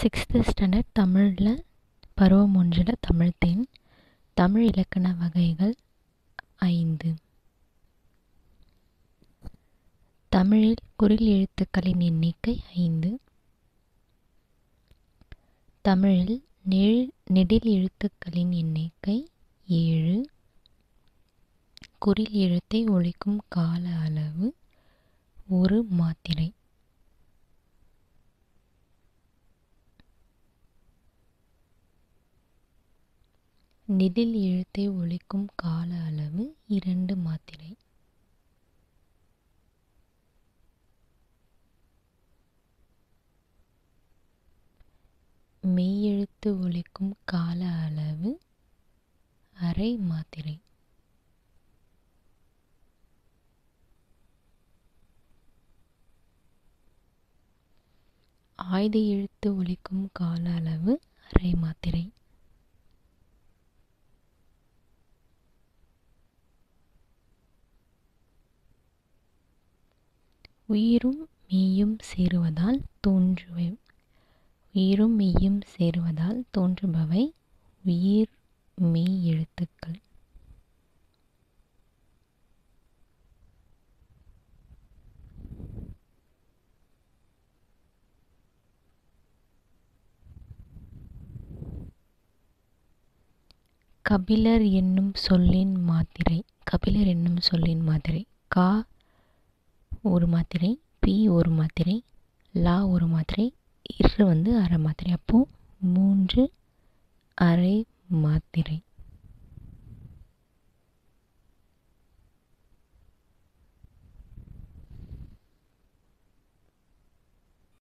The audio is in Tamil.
சிக்ஸ்த்து ஸ்டாண்டர்ட் தமிழில் பருவம் ஒன்றில் தமிழ் தேன் தமிழ் இலக்கண வகைகள் ஐந்து தமிழில் குறில் எழுத்துக்களின் எண்ணிக்கை ஐந்து தமிழில் நெழ் நெடில் எழுத்துக்களின் எண்ணிக்கை ஏழு குறில் எழுத்தை ஒழிக்கும் கால அளவு ஒரு மாத்திரை நெடில் எழுத்தை ஒழிக்கும் கால அளவு இரண்டு மாத்திரை மெய்யெழுத்து ஒழிக்கும் கால அளவு அரை மாத்திரை ஆய்த எழுத்து ஒழிக்கும் கால அளவு அரை மாத்திரை உயிரும் மெய்யும் சேருவதால் தோன்றுவை உயிரும் மெய்யும் சேருவதால் தோன்றுபவை உயிர் மெய் எழுத்துக்கள் கபிலர் என்னும் சொல்லின் மாத்திரை கபிலர் என்னும் சொல்லின் மாத்திரை கா ஒரு மாத்திரை பி ஒரு மாத்திரை லா ஒரு மாத்திரை இரு வந்து அரை மாத்திரை அப்போது மூன்று அரை மாத்திரை